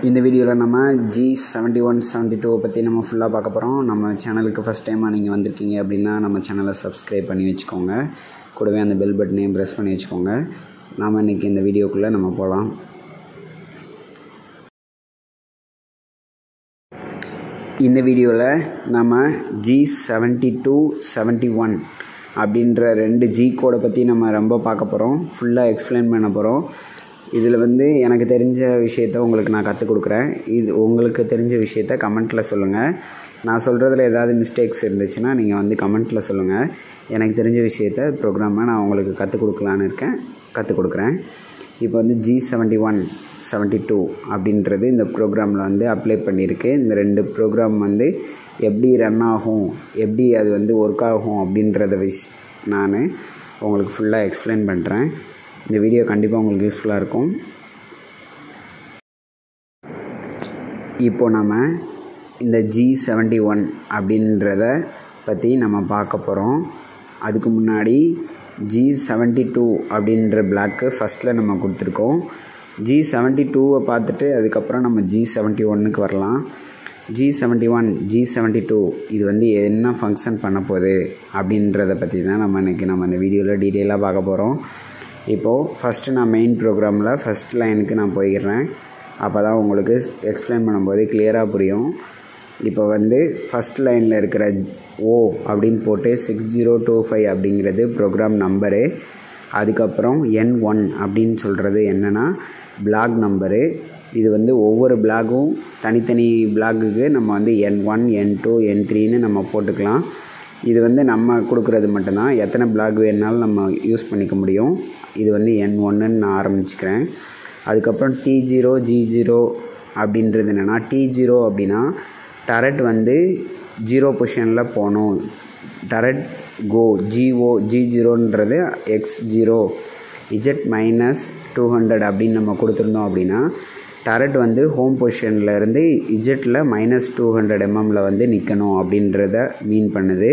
இந்த வீடியோவில் நம்ம ஜி செவன்ட்டி ஒன் செவன்ட்டி டூவை பற்றி நம்ம ஃபுல்லாக பார்க்க போகிறோம் நம்ம சேனலுக்கு ஃபஸ்ட் டைமாக நீங்கள் வந்திருக்கீங்க அப்படின்னா நம்ம சேனலை சப்ஸ்கிரைப் பண்ணி வச்சுக்கோங்க கூடவே அந்த பெல் பட்டனையும் ப்ரெஸ் பண்ணி வச்சுக்கோங்க நாம் இன்றைக்கி இந்த வீடியோக்குள்ளே நம்ம போகலாம் இந்த வீடியோவில் நம்ம G seventy two seventy one அப்படின்ற ரெண்டு ஜி கோடை பற்றி நம்ம ரொம்ப பார்க்க போகிறோம் ஃபுல்லாக எக்ஸ்பிளைன் பண்ண போகிறோம் இதில் வந்து எனக்கு தெரிஞ்ச விஷயத்த உங்களுக்கு நான் கற்றுக் கொடுக்குறேன் இது உங்களுக்கு தெரிஞ்ச விஷயத்த கமெண்ட்டில் சொல்லுங்கள் நான் சொல்கிறதுல ஏதாவது மிஸ்டேக்ஸ் இருந்துச்சுன்னா நீங்கள் வந்து கமெண்ட்டில் சொல்லுங்கள் எனக்கு தெரிஞ்ச விஷயத்த ப்ரோக்ராமை நான் உங்களுக்கு கற்றுக் கொடுக்கலான்னு இருக்கேன் கற்றுக் கொடுக்குறேன் இப்போ வந்து G seventy one seventy two அப்படின்றது இந்த ப்ரோக்ராமில் வந்து அப்ளை பண்ணியிருக்கு இந்த ரெண்டு ப்ரோக்ராம் வந்து எப்படி ரன் ஆகும் எப்படி அது வந்து ஒர்க் ஆகும் அப்படின்றத விஷ் நான் உங்களுக்கு ஃபுல்லாக எக்ஸ்பிளைன் பண்ணுறேன் இந்த வீடியோ கண்டிப்பாக உங்களுக்கு யூஸ்ஃபுல்லாக இருக்கும் இப்போ நம்ம இந்த ஜி செவன்ட்டி ஒன் அப்படின்றத பற்றி நம்ம பார்க்க போகிறோம் அதுக்கு முன்னாடி ஜி செவன்ட்டி டூ அப்படின்ற பிளாக்கு ஃபஸ்ட்டில் நம்ம கொடுத்துருக்கோம் ஜி செவன்ட்டி டூவை பார்த்துட்டு அதுக்கப்புறம் நம்ம ஜி செவன்ட்டி ஒன்னுக்கு வரலாம் G seventy one G seventy two இது வந்து என்ன ஃபங்க்ஷன் பண்ண போகுது அப்படின்றத பற்றி தான் நம்ம இன்றைக்கி நம்ம இந்த வீடியோவில் டீட்டெயிலாக பார்க்க போகிறோம் இப்போது ஃபஸ்ட்டு நான் மெயின் ப்ரோக்ராமில் ஃபஸ்ட் லைனுக்கு நான் போய்க்கிறேன் அப்போ தான் உங்களுக்கு எக்ஸ்பிளைன் பண்ணும்போது கிளியராக புரியும் இப்போ வந்து ஃபஸ்ட் லைனில் இருக்கிற ஓ அப்படின்னு போட்டு சிக்ஸ் ஜீரோ டூ ஃபைவ் அப்படிங்கிறது ப்ரோக்ராம் நம்பரு அதுக்கப்புறம் என் ஒன் அப்படின்னு சொல்கிறது என்னென்னா பிளாக் நம்பரு இது வந்து ஒவ்வொரு பிளாகும் தனித்தனி பிளாகுக்கு நம்ம வந்து என் ஒன் என் டூ என் த்ரீன்னு நம்ம போட்டுக்கலாம் இது வந்து நம்ம கொடுக்குறது மட்டும்தான் எத்தனை பிளாக் வேணுனாலும் நம்ம யூஸ் பண்ணிக்க முடியும் இது வந்து என் ஒன்றுன்னு நான் ஆரம்பிச்சுக்கிறேன் அதுக்கப்புறம் டி ஜீரோ ஜி ஜீரோ அப்படின்றது என்னென்னா டி ஜீரோ அப்படின்னா டரட் வந்து ஜீரோ பொசிஷனில் போகணும் டரட் கோ ஜிஓ ஜி ஜீரோன்றது X zero Z minus two hundred அப்படின்னு நம்ம கொடுத்துருந்தோம் அப்படின்னா டரட் வந்து ஹோம் பொசிஷனில் இருந்து இஜெட்டில் மைனஸ் டூ ஹண்ட்ரட் எம்எம்மில் வந்து நிற்கணும் அப்படின்றத மீன் பண்ணுது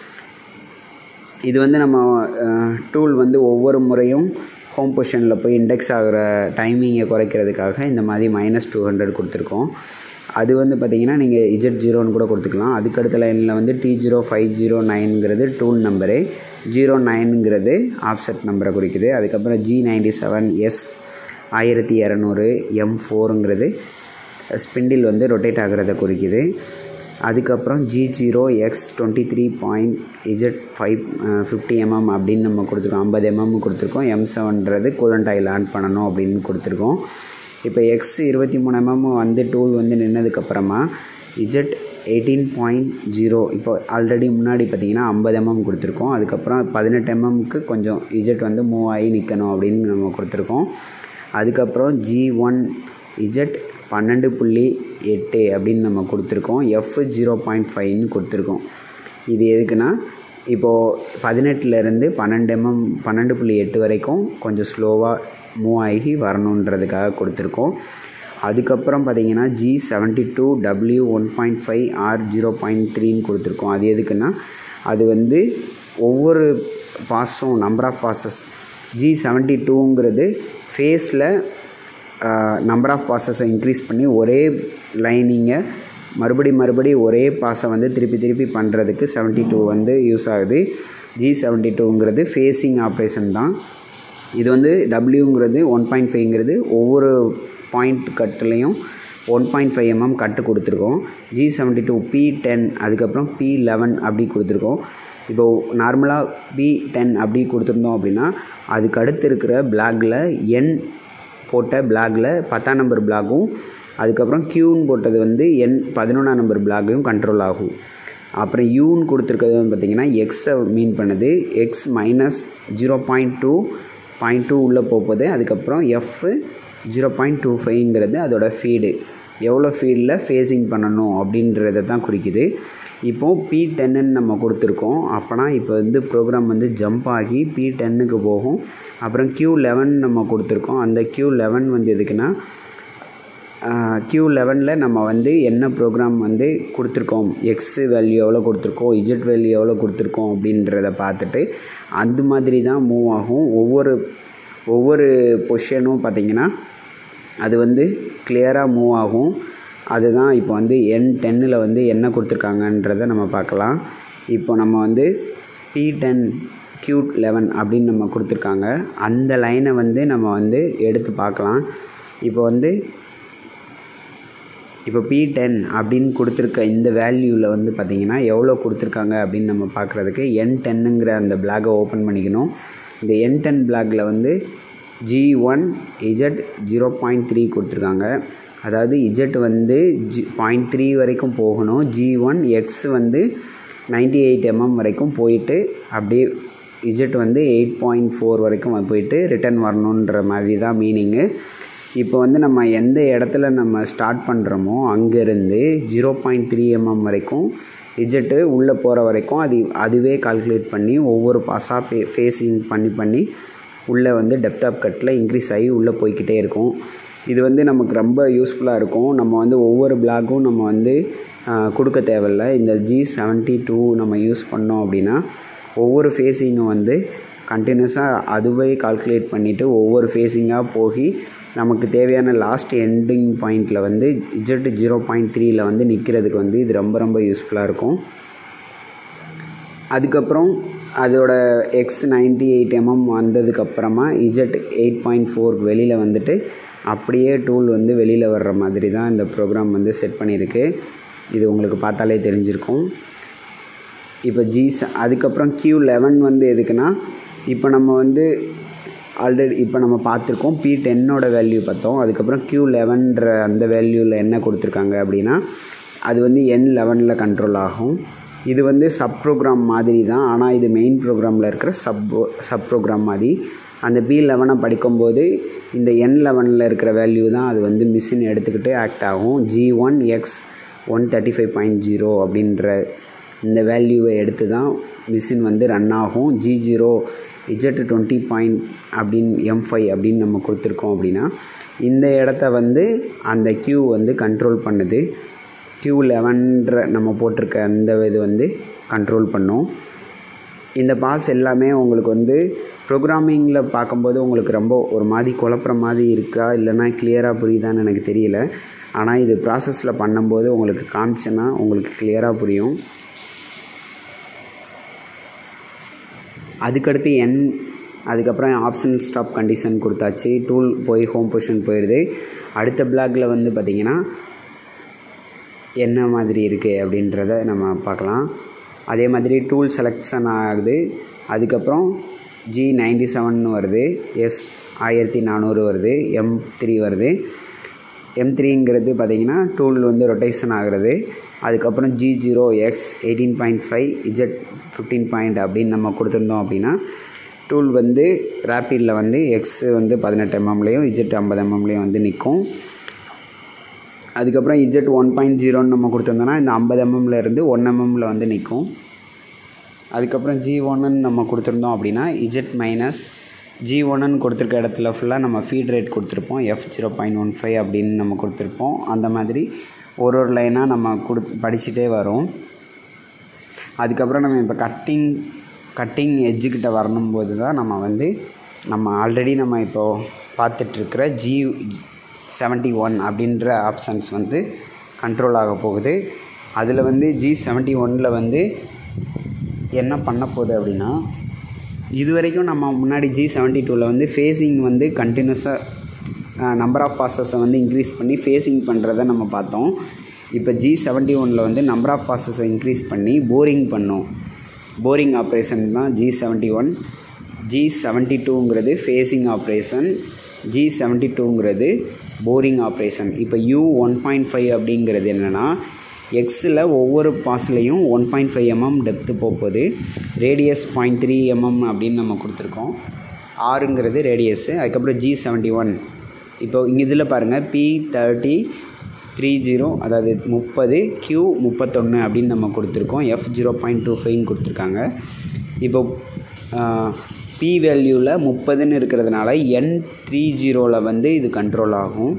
இது வந்து நம்ம டூல் வந்து ஒவ்வொரு முறையும் ஹோம் பொசிஷனில் போய் இண்டெக்ஸ் ஆகிற டைமிங்கை குறைக்கிறதுக்காக இந்த மாதிரி மைனஸ் டூ ஹண்ட்ரட் கொடுத்துருக்கோம் அது வந்து பார்த்திங்கன்னா நீங்கள் இஜெட் ஜீரோன்னு கூட கொடுத்துக்கலாம் அதுக்கடுத்த லைனில் வந்து டி ஜீரோ ஃபைவ் ஜீரோ நைனுங்கிறது டூல் நம்பரு ஜீரோ நைனுங்கிறது ஆஃப்செட் நம்பரை குறிக்குது அதுக்கப்புறம் ஜி நைன்டி செவன் எஸ் ஆயிரத்தி இரநூறு எம் ஃபோருங்கிறது ஸ்பிண்டில் வந்து ரொட்டேட் ஆகிறத குறிக்குது அதுக்கப்புறம் G zero X twenty three point Z five fifty mm அப்படின்னு நம்ம கொடுத்துருக்கோம் ஐம்பது எம்எம் கொடுத்துருக்கோம் எம் செவன்றது கூலண்ட் ஆயில் ஆன் பண்ணணும் அப்படின்னு கொடுத்துருக்கோம் இப்போ எக்ஸ் இருபத்தி மூணு எம்எம் வந்து டூல் வந்து நின்னதுக்கப்புறமா இஜெட் எயிட்டீன் பாயிண்ட் ஜீரோ இப்போ ஆல்ரெடி முன்னாடி பார்த்தீங்கன்னா ஐம்பது எம்எம் கொடுத்துருக்கோம் அதுக்கப்புறம் பதினெட்டு எம்எம்க்கு கொஞ்சம் இஜெட் வந்து மூவ் ஆகி நிற்கணும் அப்படின்னு நம்ம கொடுத்துருக்கோம் அதுக்கப்புறம் ஜி ஒன் இஜெட் பன்னெண்டு புள்ளி எட்டு அப்படின்னு நம்ம கொடுத்துருக்கோம் எஃப் ஜீரோ பாயிண்ட் ஃபைவ்னு கொடுத்துருக்கோம் இது எதுக்குன்னா இப்போது பதினெட்டுலேருந்து பன்னெண்டு எம்எம் பன்னெண்டு புள்ளி எட்டு வரைக்கும் கொஞ்சம் ஸ்லோவாக மூவ் ஆகி வரணுன்றதுக்காக கொடுத்துருக்கோம் அதுக்கப்புறம் பார்த்தீங்கன்னா G seventy two W one point five R zero point த்ரீன்னு கொடுத்துருக்கோம் அது எதுக்குன்னா அது வந்து ஒவ்வொரு பாஸும் number of passes G seventy டூங்கிறது ஃபேஸில் நம்பர் ஆஃப் பாசஸை இன்க்ரீஸ் பண்ணி ஒரே லைனிங்கை மறுபடி மறுபடி ஒரே பாஸை வந்து திருப்பி திருப்பி பண்ணுறதுக்கு செவன்ட்டி டூ வந்து யூஸ் ஆகுது ஜி செவன்ட்டி டூங்கிறது ஃபேஸிங் ஆப்ரேஷன் தான் இது வந்து டபிள்யூங்கிறது ஒன் பாயிண்ட் ஃபைவ்ங்கிறது ஒவ்வொரு பாயிண்ட் கட்டுலேயும் one point five mm cut கொடுத்துருக்கோம் G seventy two P ten அதுக்கப்புறம் பி லெவன் அப்படி கொடுத்துருக்கோம் இப்போது நார்மலாக பி டென் அப்படி கொடுத்துருந்தோம் அப்படின்னா அதுக்கு அடுத்து இருக்கிற பிளாகில் என் போட்ட பிளாகில் பத்தாம் நம்பர் பிளாகும் அதுக்கப்புறம் க்யூன்னு போட்டது வந்து என் பதினொன்றாம் நம்பர் பிளாகையும் கண்ட்ரோல் ஆகும் அப்புறம் யூன்னு கொடுத்துருக்கிறது வந்து பார்த்திங்கன்னா எக்ஸை மீன் பண்ணுது X minus zero point two point two உள்ளே போகுது அதுக்கப்புறம் எஃப் ஜீரோ பாயிண்ட் டூ ஃபைவ்ங்கிறது அதோட ஃபீடு எவ்வளோ ஃபீல்டில் ஃபேஸிங் பண்ணணும் அப்படின்றத தான் குறிக்குது இப்போது பி டென்னு நம்ம கொடுத்துருக்கோம் அப்போனா இப்போ வந்து ப்ரோக்ராம் வந்து ஜம்ப் ஆகி பி டென்னுக்கு போகும் அப்புறம் க்யூ லெவன் நம்ம கொடுத்துருக்கோம் அந்த க்யூ லெவன் வந்து எதுக்குன்னா க்யூ லெவனில் நம்ம வந்து என்ன ப்ரோக்ராம் வந்து கொடுத்துருக்கோம் எக்ஸ் வேல்யூ எவ்வளோ கொடுத்துருக்கோம் இஜெட் வேல்யூ எவ்வளோ கொடுத்துருக்கோம் அப்படின்றத பார்த்துட்டு அந்த மாதிரி தான் மூவ் ஆகும் ஒவ்வொரு ஒவ்வொரு பொசிஷனும் பார்த்திங்கன்னா அது வந்து கிளியராக மூவ் ஆகும் அதுதான் இப்போ வந்து என் டென்னில் வந்து என்ன கொடுத்துருக்காங்கன்றதை நம்ம பார்க்கலாம் இப்போ நம்ம வந்து பி டென் க்யூட் லெவன் அப்படின்னு நம்ம கொடுத்துருக்காங்க அந்த லைனை வந்து நம்ம வந்து எடுத்து பார்க்கலாம் இப்போ வந்து இப்போ பி டென் அப்படின்னு கொடுத்துருக்க இந்த வேல்யூவில் வந்து பார்த்திங்கன்னா எவ்வளோ கொடுத்துருக்காங்க அப்படின்னு நம்ம பார்க்குறதுக்கு என் டென்னுங்கிற அந்த பிளாகை ஓப்பன் பண்ணிக்கணும் இந்த என் டென் பிளாகில் வந்து G one Z zero point three கொடுத்துருக்காங்க அதாவது இஜட் வந்து ஜி பாயிண்ட் த்ரீ வரைக்கும் போகணும் ஜி ஒன் எக்ஸ் வந்து நைன்டி எயிட் எம்எம் வரைக்கும் போயிட்டு அப்படியே இஜெட் வந்து எயிட் பாயிண்ட் ஃபோர் வரைக்கும் போயிட்டு ரிட்டர்ன் வரணுன்ற மாதிரி தான் மீனிங்கு இப்போ வந்து நம்ம எந்த இடத்துல நம்ம ஸ்டார்ட் பண்ணுறோமோ அங்கேருந்து ஜீரோ பாயிண்ட் த்ரீ எம்எம் வரைக்கும் இஜெட்டு உள்ளே போகிற வரைக்கும் அது அதுவே கால்குலேட் பண்ணி ஒவ்வொரு பாஸாக ஃபே ஃபேஸிங் பண்ணி பண்ணி உள்ளே வந்து டெப்த் ஆஃப் கட்டில் இன்க்ரீஸ் ஆகி உள்ளே போய்கிட்டே இருக்கும் இது வந்து நமக்கு ரொம்ப யூஸ்ஃபுல்லாக இருக்கும் நம்ம வந்து ஒவ்வொரு பிளாக்கும் நம்ம வந்து கொடுக்க தேவையில்ல இந்த ஜி செவன்ட்டி டூ நம்ம யூஸ் பண்ணோம் அப்படின்னா ஒவ்வொரு ஃபேஸிங்கும் வந்து கண்டினியூஸாக அதுவே கால்குலேட் பண்ணிவிட்டு ஒவ்வொரு ஃபேஸிங்காக போய் நமக்கு தேவையான லாஸ்ட் எண்டிங் பாயிண்டில் வந்து இஜெட் ஜீரோ பாயிண்ட் த்ரீயில் வந்து நிற்கிறதுக்கு வந்து இது ரொம்ப ரொம்ப யூஸ்ஃபுல்லாக இருக்கும் அதுக்கப்புறம் அதோட எக்ஸ் நைன்டி எயிட் எம்எம் வந்ததுக்கப்புறமா இஜெட் எயிட் பாயிண்ட் ஃபோருக்கு வெளியில் வந்துட்டு அப்படியே டூல் வந்து வெளியில் வர்ற மாதிரி தான் இந்த ப்ரோக்ராம் வந்து செட் பண்ணியிருக்கு இது உங்களுக்கு பார்த்தாலே தெரிஞ்சிருக்கும் இப்போ ஜி அதுக்கப்புறம் கியூ லெவன் வந்து எதுக்குன்னா இப்போ நம்ம வந்து ஆல்ரெடி இப்போ நம்ம பார்த்துருக்கோம் பி டென்னோட வேல்யூ பார்த்தோம் அதுக்கப்புறம் கியூ லெவன்ற அந்த வேல்யூவில் என்ன கொடுத்துருக்காங்க அப்படின்னா அது வந்து என் லெவனில் கண்ட்ரோல் ஆகும் இது வந்து சப் ப்ரோக்ராம் மாதிரி தான் ஆனால் இது மெயின் ப்ரோக்ராமில் இருக்கிற சப் சப் ப்ரோக்ராம் மாதிரி அந்த பி லெவனை படிக்கும்போது இந்த என் லெவனில் இருக்கிற வேல்யூ தான் அது வந்து மிஷின் எடுத்துக்கிட்டு ஆக்ட் ஆகும் G one X one thirty five point zero அப்படின்ற இந்த வேல்யூவை எடுத்து தான் மிஷின் வந்து ரன் ஆகும் G zero Z twenty point அப்படின்னு எம் ஃபைவ் அப்படின்னு நம்ம கொடுத்துருக்கோம் அப்படின்னா இந்த இடத்த வந்து அந்த க்யூ வந்து கண்ட்ரோல் பண்ணுது க்யூ லெவன்ற நம்ம போட்டிருக்க அந்த இது வந்து கண்ட்ரோல் பண்ணும் இந்த பாஸ் எல்லாமே உங்களுக்கு வந்து ப்ரோக்ராமிங்கில் பார்க்கும்போது உங்களுக்கு ரொம்ப ஒரு மாதிரி குழப்புற மாதிரி இருக்கா இல்லைனா கிளியராக புரியுதான்னு எனக்கு தெரியல ஆனால் இது ப்ராசஸில் பண்ணும்போது உங்களுக்கு காமிச்சேன்னா உங்களுக்கு கிளியராக புரியும் அதுக்கடுத்து என் அதுக்கப்புறம் ஆப்ஷன் ஸ்டாப் கண்டிஷன் கொடுத்தாச்சு டூல் போய் ஹோம் பொசிஷன் போயிடுது அடுத்த பிளாக்ல வந்து பார்த்திங்கன்னா என்ன மாதிரி இருக்குது அப்படின்றத நம்ம பார்க்கலாம் அதே மாதிரி டூல் செலெக்ஷன் ஆகுது அதுக்கப்புறம் ஜி நைன்டி செவன் வருது எஸ் ஆயிரத்தி நானூறு வருது எம் த்ரீ வருது எம் த்ரீங்கிறது பார்த்திங்கன்னா டூல் வந்து ரொட்டேஷன் ஆகிறது அதுக்கப்புறம் G zero X eighteen point five Z fifteen point அப்படின்னு நம்ம கொடுத்துருந்தோம் அப்படின்னா டூல் வந்து ரேப்பிடில் வந்து எக்ஸ் வந்து பதினெட்டு எம்எம்லேயும் இஜெட் ஐம்பது எம்எம்லேயும் வந்து நிற்கும் அதுக்கப்புறம் இஜெட் ஒன் பாயிண்ட் ஜீரோன்னு நம்ம கொடுத்துருந்தோன்னா இந்த ஐம்பது எம்எம்ல இருந்து ஒன் எம்எம்ல வந்து நிற்கும் அதுக்கப்புறம் ஜி ஒன்னு நம்ம கொடுத்துருந்தோம் அப்படின்னா இஜெட் மைனஸ் ஜி ஒன்னு கொடுத்துருக்க இடத்துல ஃபுல்லாக நம்ம ஃபீட் ரேட் கொடுத்துருப்போம் F zero point one five அப்படின்னு நம்ம கொடுத்துருப்போம் அந்த மாதிரி ஒரு ஒரு லைனாக நம்ம கொடு படிச்சுட்டே வரும் அதுக்கப்புறம் நம்ம இப்போ கட்டிங் கட்டிங் எட்ஜுக்கிட்ட வரணும்போது தான் நம்ம வந்து நம்ம ஆல்ரெடி நம்ம இப்போது பார்த்துட்ருக்கிற ஜி செவன்ட்டி ஒன் அப்படின்ற ஆப்ஷன்ஸ் வந்து கண்ட்ரோல் ஆக போகுது அதில் வந்து ஜி செவன்ட்டி ஒனில் வந்து என்ன பண்ண போகுது அப்படின்னா இது வரைக்கும் நம்ம முன்னாடி ஜி செவன்ட்டி டூவில் வந்து ஃபேஸிங் வந்து கண்டினியூஸாக நம்பர் ஆஃப் பாசஸை வந்து இன்க்ரீஸ் பண்ணி ஃபேஸிங் பண்ணுறத நம்ம பார்த்தோம் இப்போ ஜி செவன்ட்டி ஒனில் வந்து நம்பர் ஆஃப் பாசஸை இன்க்ரீஸ் பண்ணி போரிங் பண்ணோம் போரிங் ஆப்ரேஷன் தான் G seventy one G seventy டூங்கிறது ஃபேஸிங் ஆப்ரேஷன் ஜி செவன்ட்டி டூங்கிறது போரிங் ஆப்ரேஷன் இப்போ யூ ஒன் பாயிண்ட் ஃபைவ் அப்படிங்கிறது என்னென்னா எக்ஸில் ஒவ்வொரு பாஸ்லேயும் one point five mm depth போகுது ரேடியஸ் பாயிண்ட் த்ரீ எம்எம் அப்படின்னு நம்ம கொடுத்துருக்கோம் ஆறுங்கிறது ரேடியஸு அதுக்கப்புறம் ஜி செவன்ட்டி ஒன் இப்போ இங்கே இதில் பாருங்கள் பி தேர்ட்டி த்ரீ ஜீரோ அதாவது முப்பது கியூ முப்பத்தொன்று அப்படின்னு நம்ம கொடுத்துருக்கோம் எஃப் ஜீரோ பாயிண்ட் டூ ஃபைவ்னு கொடுத்துருக்காங்க இப்போ பி வேல்யூவில் முப்பதுன்னு இருக்கிறதுனால என் த்ரீ ஜீரோவில் வந்து இது கண்ட்ரோல் ஆகும்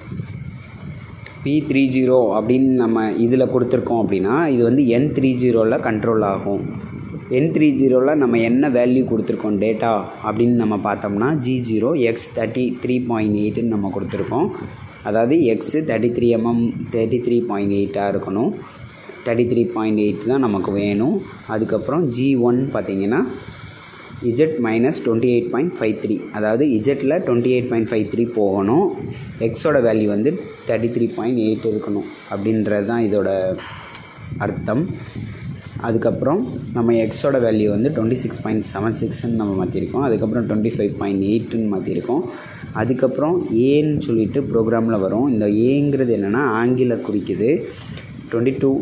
பி த்ரீ ஜீரோ அப்படின்னு நம்ம இதில் கொடுத்துருக்கோம் அப்படின்னா இது வந்து என் த்ரீ ஜீரோவில் கண்ட்ரோல் ஆகும் என் த்ரீ ஜீரோவில் நம்ம என்ன வேல்யூ கொடுத்துருக்கோம் டேட்டா அப்படின்னு நம்ம பார்த்தோம்னா G zero X thirty three point எயிட்டுன்னு நம்ம கொடுத்துருக்கோம் அதாவது X thirty three mm thirty three point எயிட்டாக இருக்கணும் தேர்ட்டி த்ரீ பாயிண்ட் எயிட் தான் நமக்கு வேணும் அதுக்கப்புறம் ஜி ஒன் பார்த்தீங்கன்னா Z minus twenty eight point five three அதாவது இஜெட்டில் twenty eight point five three போகணும் எக்ஸோட வேல்யூ வந்து தேர்ட்டி த்ரீ பாயிண்ட் எயிட் இருக்கணும் அப்படின்றது தான் இதோட அர்த்தம் அதுக்கப்புறம் நம்ம எக்ஸோட வேல்யூ வந்து டுவெண்ட்டி சிக்ஸ் பாயிண்ட் செவன் சிக்ஸ்ன்னு நம்ம மாற்றிருக்கோம் அதுக்கப்புறம் டுவெண்ட்டி ஃபைவ் பாயிண்ட் எயிட்டுன்னு மாற்றிருக்கோம் அதுக்கப்புறம் ஏன்னு சொல்லிட்டு ப்ரோக்ராமில் வரும் இந்த ஏங்கிறது என்னென்னா ஆங்கில குறிக்குது டுவெண்ட்டி டூ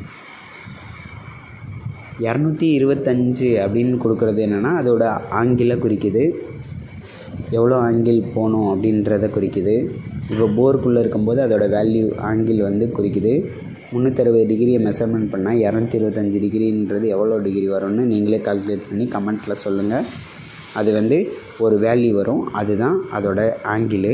இரநூத்தி இருபத்தஞ்சு அப்படின்னு கொடுக்குறது என்னென்னா அதோட ஆங்கில குறிக்குது எவ்வளோ ஆங்கிள் போகணும் அப்படின்றத குறிக்குது இப்போ போருக்குள்ளே இருக்கும்போது அதோட வேல்யூ ஆங்கிள் வந்து குறிக்குது முந்நூற்றறுபது டிகிரியை மெஷர்மெண்ட் பண்ணால் இரநூத்தி இருபத்தஞ்சி டிகிரின்றது எவ்வளோ டிகிரி வரும்னு நீங்களே கால்குலேட் பண்ணி கமெண்ட்டில் சொல்லுங்கள் அது வந்து ஒரு வேல்யூ வரும் அதுதான் அதோட ஆங்கிளு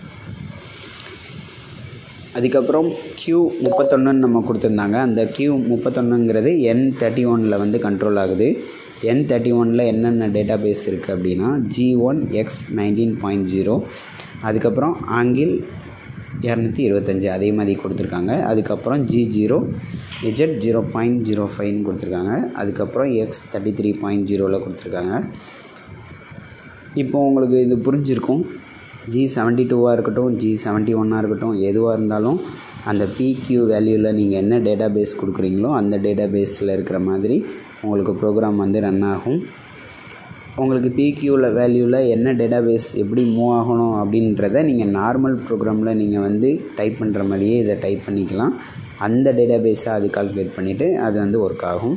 அதுக்கப்புறம் க்யூ முப்பத்தொன்னுன்னு நம்ம கொடுத்துருந்தாங்க அந்த க்யூ முப்பத்தொன்னுங்கிறது என் தேர்ட்டி ஒனில் வந்து கண்ட்ரோல் ஆகுது என் தேர்ட்டி ஒனில் என்னென்ன டேட்டா பேஸ் இருக்குது அப்படின்னா G one X nineteen point zero அதுக்கப்புறம் ஆங்கிள் இரநூத்தி இருபத்தஞ்சி அதே மாதிரி கொடுத்துருக்காங்க அதுக்கப்புறம் G zero Z zero point zero ஃபைவ்னு கொடுத்துருக்காங்க அதுக்கப்புறம் எக்ஸ் தேர்ட்டி த்ரீ பாயிண்ட் ஜீரோவில் கொடுத்துருக்காங்க இப்போ உங்களுக்கு இது புரிஞ்சிருக்கும் ஜி செவன்ட்டி டூவாக இருக்கட்டும் ஜி செவன்ட்டி ஒன்னாக இருக்கட்டும் எதுவாக இருந்தாலும் அந்த பிக்யூ வேல்யூவில் நீங்கள் என்ன டேட்டா பேஸ் கொடுக்குறீங்களோ அந்த டேட்டா பேஸில் இருக்கிற மாதிரி உங்களுக்கு ப்ரோக்ராம் வந்து ரன் ஆகும் உங்களுக்கு பிக்யூவில் வேல்யூவில் என்ன டேட்டா பேஸ் எப்படி மூவ் ஆகணும் அப்படின்றத நீங்கள் நார்மல் ப்ரோக்ராமில் நீங்கள் வந்து டைப் பண்ணுற மாதிரியே இதை டைப் பண்ணிக்கலாம் அந்த டேட்டா பேஸை அது கால்குலேட் பண்ணிவிட்டு அது வந்து ஒர்க் ஆகும்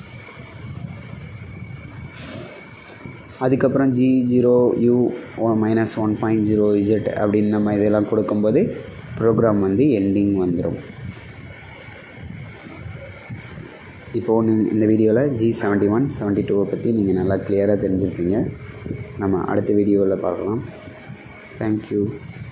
அதுக்கப்புறம் G zero U minus one point zero Z அப்படின்னு நம்ம இதெல்லாம் கொடுக்கும்போது ப்ரோக்ராம் வந்து எண்டிங் வந்துடும் இப்போது நீங்கள் இந்த வீடியோவில் ஜி செவன்ட்டி ஒன் செவன்ட்டி டூவை பற்றி நீங்கள் நல்லா கிளியராக தெரிஞ்சிருப்பீங்க நம்ம அடுத்த வீடியோவில் பார்க்கலாம் தேங்க்யூ